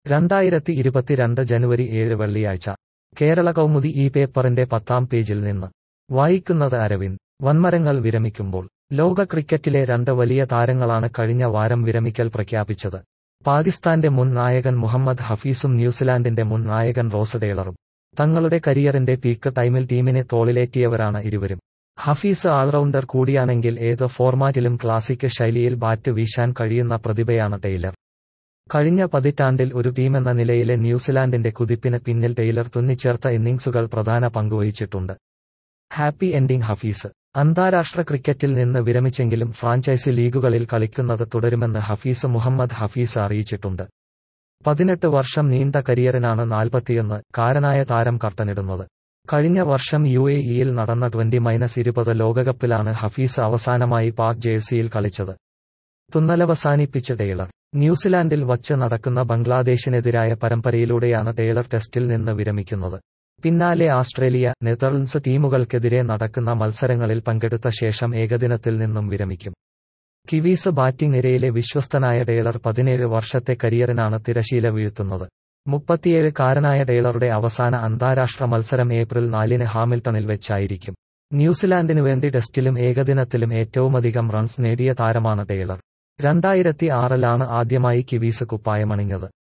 രണ്ടായിരത്തി ഇരുപത്തിരണ്ട് ജനുവരി ഏഴ് വെള്ളിയാഴ്ച കേരള കൗമുദി ഈ പേപ്പറിന്റെ പത്താം പേജിൽ നിന്ന് വായിക്കുന്നത് അരവിന്ദ് വൻമരങ്ങൾ വിരമിക്കുമ്പോൾ ലോക ക്രിക്കറ്റിലെ രണ്ട് വലിയ താരങ്ങളാണ് കഴിഞ്ഞ വാരം വിരമിക്കൽ പ്രഖ്യാപിച്ചത് പാകിസ്ഥാന്റെ മുൻ നായകൻ മുഹമ്മദ് ഹഫീസും ന്യൂസിലാൻഡിന്റെ മുൻ നായകൻ റോസ് ടേലറും തങ്ങളുടെ കരിയറിന്റെ പീക്ക് ടൈമിൽ ടീമിനെ തോളിലേറ്റിയവരാണ് ഇരുവരും ഹഫീസ് ആൾറൗണ്ടർ കൂടിയാണെങ്കിൽ ഏത് ഫോർമാറ്റിലും ക്ലാസിക് ശൈലിയിൽ ബാറ്റ് വീശാൻ കഴിയുന്ന പ്രതിഭയാണ് ടെയ്ലർ കഴിഞ്ഞ പതിറ്റാണ്ടിൽ ഒരു ടീമെന്ന നിലയിലെ ന്യൂസിലാൻഡിന്റെ കുതിപ്പിന് പിന്നിൽ ടെയ്ലർ തുന്നിച്ചേർത്ത ഇന്നിംഗ്സുകൾ പ്രധാന പങ്കുവഹിച്ചിട്ടുണ്ട് ഹാപ്പി എൻഡിംഗ് ഹഫീസ് അന്താരാഷ്ട്ര ക്രിക്കറ്റിൽ നിന്ന് വിരമിച്ചെങ്കിലും ഫ്രാഞ്ചൈസി ലീഗുകളിൽ കളിക്കുന്നത് തുടരുമെന്ന് ഹഫീസ് മുഹമ്മദ് ഹഫീസ് അറിയിച്ചിട്ടുണ്ട് പതിനെട്ട് വർഷം നീണ്ട കരിയറിനാണ് നാൽപ്പത്തിയൊന്ന് കാരനായ താരം കർട്ടനിടുന്നത് കഴിഞ്ഞ വർഷം യു എ ഇയിൽ നടന്ന ട്വന്റി മൈനസ് ഇരുപത് ലോകകപ്പിലാണ് ഹഫീസ് അവസാനമായി പാക് ജേഴ്സിയിൽ കളിച്ചത് തുന്നലവസാനിപ്പിച്ച് ടേലർ ന്യൂസിലാൻഡിൽ വച്ച് നടക്കുന്ന ബംഗ്ലാദേശിനെതിരായ പരമ്പരയിലൂടെയാണ് ടേലർ ടെസ്റ്റിൽ നിന്ന് വിരമിക്കുന്നത് പിന്നാലെ ആസ്ട്രേലിയ നെതർലൻഡ്സ് ടീമുകൾക്കെതിരെ നടക്കുന്ന മത്സരങ്ങളിൽ പങ്കെടുത്ത ശേഷം ഏകദിനത്തിൽ നിന്നും വിരമിക്കും കിവീസ് ബാറ്റിംഗ് നിരയിലെ വിശ്വസ്തനായ ടേലർ പതിനേഴ് വർഷത്തെ കരിയറിനാണ് തിരശീല വീഴ്ത്തുന്നത് മുപ്പത്തിയേഴ് കാരനായ ടേലറുടെ അവസാന അന്താരാഷ്ട്ര മത്സരം ഏപ്രിൽ നാലിന് ഹാമിൽട്ടണിൽ വെച്ചായിരിക്കും ന്യൂസിലാൻഡിനു വേണ്ടി ടെസ്റ്റിലും ഏകദിനത്തിലും ഏറ്റവുമധികം റൺസ് നേടിയ താരമാണ് ടേലർ രണ്ടായിരത്തി ആറിലാണ് ആദ്യമായി കിവീസ് കുപ്പായമണിഞ്ഞത്